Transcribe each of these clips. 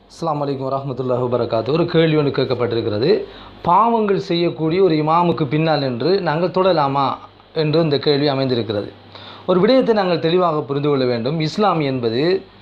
அஸ்ஸலாமு அலைக்கும் வரஹ்மத்துல்லாஹி வபரகாத்து ஒரு கேள்வி ஒன்று கேட்கப்பட்டிருக்கிறது பாவங்கள் செய்யக்கூடிய ஒரு இமாமுக்கு பின்னால் நின்று நாங்கள் தொடலாமா என்று இந்த கேள்வி அமைந்திருக்கிறது ஒரு விடயத்தை நாங்கள் தெளிவாக புரிந்து கொள்ள வேண்டும் இஸ்லாம் என்பது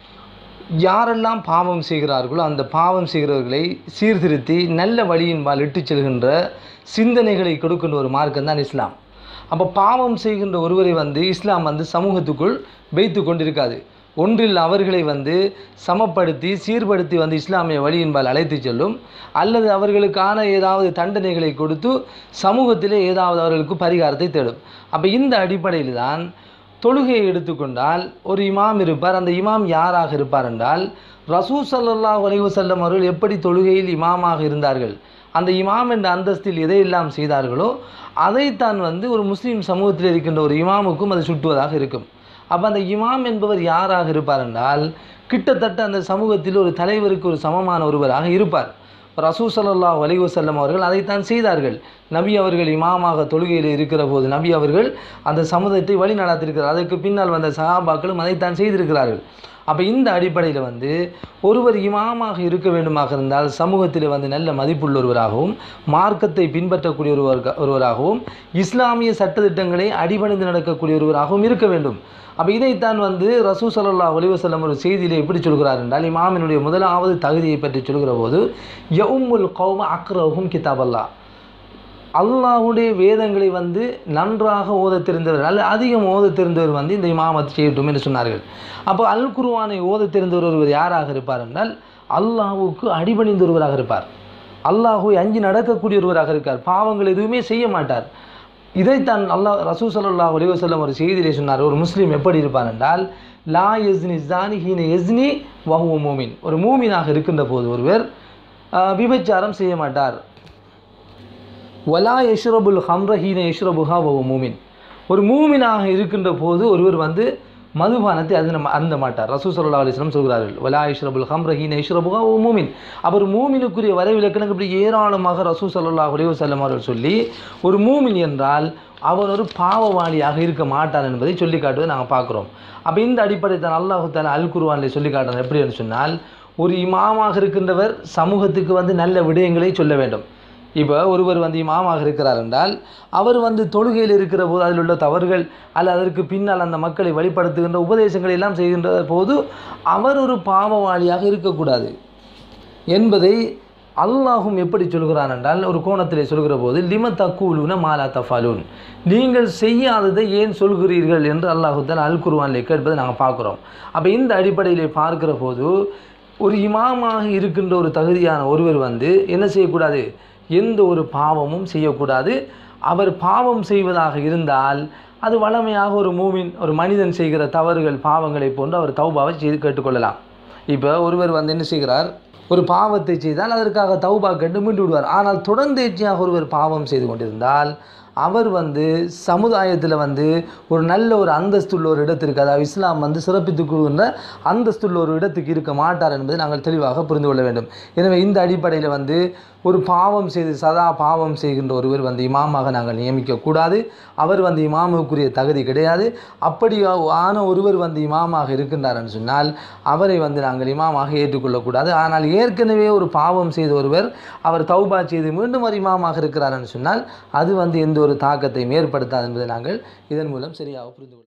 யாரெல்லாம் பாவம் செய்கிறார்களோ அந்த பாவம் செய்கிறவர்களை சீர்திருத்தி நல்ல வழியின்பால் இட்டுச் செல்கின்ற சிந்தனைகளை கொடுக்கின்ற ஒரு மார்க்கம் தான் இஸ்லாம் அப்போ பாவம் செய்கின்ற ஒருவரை வந்து இஸ்லாம் வந்து சமூகத்துக்குள் வைத்து கொண்டிருக்காது ஒன்றில் அவர்களை வந்து சமப்படுத்தி சீர்படுத்தி வந்து இஸ்லாமிய வழியின்பால் அழைத்து செல்லும் அல்லது அவர்களுக்கான ஏதாவது தண்டனைகளை கொடுத்து சமூகத்திலே ஏதாவது அவர்களுக்கு பரிகாரத்தை தேடும் அப்போ இந்த அடிப்படையில் தான் தொழுகையை எடுத்துக்கொண்டால் ஒரு இமாம் இருப்பார் அந்த இமாம் யாராக இருப்பார் என்றால் ரசூ சல்லல்லாஹு அலைஹி வஸல்லம் அவர்கள் எப்படி தொழுகையில் இமாமாக இருந்தார்கள் அந்த இமாம் என்ற அந்தஸ்தில் எதையெல்லாம் செய்தார்களோ அதைத்தான் வந்து ஒரு முஸ்லீம் சமூகத்தில் இருக்கின்ற ஒரு இமாமுக்கும் அது சுட்டுவதாக இருக்கும் அப்போ அந்த இமாம் என்பவர் யாராக இருப்பார் என்றால் கிட்டத்தட்ட அந்த சமூகத்தில் ஒரு தலைவருக்கு ஒரு சமமான ஒருவராக இருப்பார் ரசூ சல்லாஹ் அலைஹி வஸல்லம் அவர்கள் அதைத்தான் செய்தார்கள் நபி அவர்கள் இமாமாக தொழுகையில் இருக்கிற போது நபி அவர்கள் அந்த சமுதாயத்தை வழி நடத்திருக்கிறார் அதற்கு பின்னால் வந்த சஹாபாக்களும் அதைத்தான் செய்திருக்கிறார்கள் அப்போ இந்த அடிப்படையில் வந்து ஒருவர் இமாமாக இருக்க வேண்டுமாக இருந்தால் சமூகத்தில் வந்து நல்ல மதிப்புள்ள ஒருவராகவும் மார்க்கத்தை பின்பற்றக்கூடிய ஒருவர் ஒருவராகவும் இஸ்லாமிய சட்டத்திட்டங்களை அடிபணிந்து நடக்கக்கூடிய ஒருவராகவும் இருக்க வேண்டும் அப்போ இதைத்தான் வந்து ரசூ சல்லா ஒலிவசல்லம் ஒரு செய்தியில் எப்படி சொல்கிறார் என்றால் இமாமினுடைய முதலாவது தகுதியை பற்றி சொல்கிற போது யவுமுல் கௌம அக்ரஹும் கிதாபல்லா அல்லாஹுடைய வேதங்களை வந்து நன்றாக ஓத தெரிந்தவர் அல்ல அதிகம் ஓத தெரிந்தவர் வந்து இந்த இமாமத் செய்யட்டும் என்று சொன்னார்கள் அப்போ அல் குருவானை ஓத தெரிந்தவர் ஒருவர் யாராக இருப்பார் என்றால் அல்லாஹுக்கு அடிபணிந்த ஒருவராக இருப்பார் அல்லாஹுவை அஞ்சு நடக்கக்கூடிய ஒருவராக இருக்கார் பாவங்கள் எதுவுமே செய்ய மாட்டார் இதைத்தான் அல்லாஹ் ரசூ சல்லா அலிவசல்லம் ஒரு செய்தியிலே சொன்னார் ஒரு முஸ்லீம் எப்படி இருப்பார் என்றால் லா எஸ்னி ஜானி ஹீன எஸ்னி வஹுவ மூமின் ஒரு மூமினாக இருக்கின்ற போது ஒருவர் விபச்சாரம் செய்ய மாட்டார் வலா யஷ்ரபுல் ஹம்ரஹீன யஷ்ரபுஹா வவ மூமின் ஒரு மூமினாக இருக்கின்ற போது ஒருவர் வந்து மதுபானத்தை அருந்த அருந்த மாட்டார் ரசூ சல்லா அலிஸ்லம் சொல்கிறார்கள் வலா யஷ்ரபுல் ஹம்ரஹீன யஷ்ரபுஹா வ மூமின் அவர் மூமினுக்குரிய வரைவிலக்கணம் இப்படி ஏராளமாக ரசூ சல்லா அலி வல்லம் அவர்கள் சொல்லி ஒரு மூமின் என்றால் அவர் ஒரு பாவவாளியாக இருக்க மாட்டார் என்பதை சொல்லி காட்டுவதை நாங்கள் பார்க்குறோம் அப்போ இந்த அடிப்படை தான் அல்லாஹு தாலா அல் குருவானில் சொல்லி காட்டுறது எப்படி என்று சொன்னால் ஒரு இமாமாக இருக்கின்றவர் சமூகத்துக்கு வந்து நல்ல விடயங்களை சொல்ல வேண்டும் இப்போ ஒருவர் வந்து இமாமாக இருக்கிறார் என்றால் அவர் வந்து தொழுகையில் இருக்கிற போது அதில் உள்ள தவறுகள் அல்ல அதற்கு பின்னால் அந்த மக்களை வழிபடுத்துகின்ற உபதேசங்களை எல்லாம் செய்கின்ற போது அவர் ஒரு பாவவாளியாக இருக்கக்கூடாது என்பதை அல்லாஹும் எப்படி சொல்கிறான் என்றால் ஒரு கோணத்திலே சொல்கிற போது லிம தக்கூலுன மாலா தஃபாலூன் நீங்கள் செய்யாததை ஏன் சொல்கிறீர்கள் என்று அல்லாஹுத்தால் அல் குருவானிலே கேட்பதை நாங்கள் பார்க்குறோம் அப்போ இந்த அடிப்படையிலே பார்க்கிற போது ஒரு இமாமாக இருக்கின்ற ஒரு தகுதியான ஒருவர் வந்து என்ன செய்யக்கூடாது எந்த ஒரு பாவமும் செய்யக்கூடாது அவர் பாவம் செய்வதாக இருந்தால் அது வளமையாக ஒரு மூவின் ஒரு மனிதன் செய்கிற தவறுகள் பாவங்களை போன்று அவர் தௌபாவை செய்து கேட்டுக்கொள்ளலாம் இப்போ ஒருவர் வந்து என்ன செய்கிறார் ஒரு பாவத்தை செய்தால் அதற்காக தௌபா கண்டு மீண்டு விடுவார் ஆனால் தொடர்ந்தேச்சியாக ஒருவர் பாவம் செய்து கொண்டிருந்தால் அவர் வந்து சமுதாயத்தில் வந்து ஒரு நல்ல ஒரு அந்தஸ்துள்ள ஒரு இடத்திற்கு அதாவது இஸ்லாம் வந்து சிறப்பித்துக் கொள்கின்ற அந்தஸ்துள்ள ஒரு இடத்துக்கு இருக்க மாட்டார் என்பதை நாங்கள் தெளிவாக புரிந்து கொள்ள வேண்டும் எனவே இந்த அடிப்படையில் வந்து ஒரு பாவம் செய்து சதா பாவம் செய்கின்ற ஒருவர் வந்து இமாமாக நாங்கள் நியமிக்கக்கூடாது அவர் வந்து இமாமுக்குரிய தகுதி கிடையாது அப்படி ஆன ஒருவர் வந்து இமாமாக இருக்கின்றார்னு சொன்னால் அவரை வந்து நாங்கள் இமாமாக ஏற்றுக்கொள்ளக்கூடாது ஆனால் ஏற்கனவே ஒரு பாவம் செய்த ஒருவர் அவர் தௌபா செய்து மீண்டும் ஒரு இமாமாக இருக்கிறார்னு சொன்னால் அது வந்து எந்த ஒரு தாக்கத்தை ஏற்படுத்தாது என்பதை நாங்கள் இதன் மூலம் சரியாக புரிந்து கொள்ள